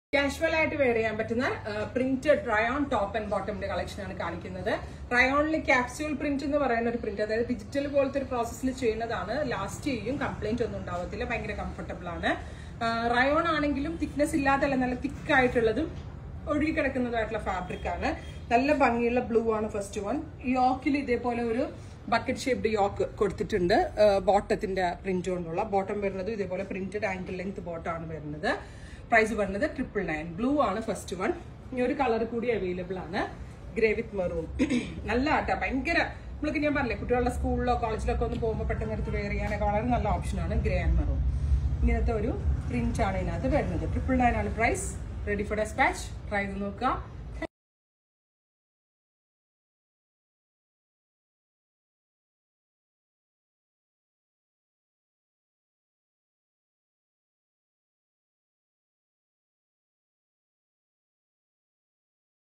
casual ആയിട്ട് wear ചെയ്യാൻ പറ്റുന്ന പ്രിന്റഡ് റയോൺ ടോപ്പ് ആൻഡ് ബോട്ടമിന്റെ കളക്ഷൻ ആണ് കാണിക്കുന്നത് റയോണിൽ ക്യാപ്സ്യൂൾ പ്രിന്റ് എന്ന് പറയുന്ന ഒരു പ്രിന്റ് അതായത് ഡിജിറ്റൽ പോലത്തെ ഒരു പ്രോസസ്സിൽ ചെയ്യുന്നതാണ് ലാസ്റ്റ് ചെയ്യും കംപ്ലൈന്റ് ഒന്നും ഉണ്ടാവത്തില്ല ഭയങ്കര കംഫർട്ടബിൾ ആണ് റയോൺ ആണെങ്കിലും തിക്നെസ് ഇല്ലാത്തല്ല നല്ല തിക്ക് ആയിട്ടുള്ളതും ഒഴുകി കിടക്കുന്നതായിട്ടുള്ള ഫാബ്രിക് ആണ് നല്ല ഭംഗിയുള്ള ബ്ലൂ ആണ് ഫസ്റ്റ് വൺ യോക്കിൽ ഇതേപോലെ ഒരു ബക്കറ്റ് ഷേപ്ഡ് യോക്ക് കൊടുത്തിട്ടുണ്ട് ബോട്ടത്തിന്റെ പ്രിന്റ് കൊണ്ടുള്ള ബോട്ടം വരുന്നത് ഇതേപോലെ പ്രിന്റഡ് ആംഗിൾ ലെങ്ത് ബോട്ടമാണ് വരുന്നത് പ്രൈസ് വരുന്നത് ട്രിപ്പിൾ നയൻ ബ്ലൂ ആണ് ഫസ്റ്റ് വൺ ഇനി ഒരു കളർ കൂടി അവൈലബിൾ ആണ് ഗ്രേ വിത്ത് മെറൂൺ നല്ല ആട്ടാ ഭയങ്കര നമ്മൾക്ക് ഞാൻ പറഞ്ഞില്ലേ കുട്ടികളുടെ സ്കൂളിലോ കോളേജിലോ ഒക്കെ ഒന്ന് പോകുമ്പോൾ പെട്ടെന്ന് എടുത്ത് വെയർ ചെയ്യാനൊക്കെ വളരെ നല്ല ഓപ്ഷനാണ് ഗ്രേ ആൻഡ് മെറൂൺ ഇങ്ങനത്തെ ഒരു പ്രിന്റ് ആണ് ഇതിനകത്ത് വരുന്നത് ട്രിപ്പിൾ നയൻ ആണ് price ready for dispatch try ചെയ്ത് നോക്കുക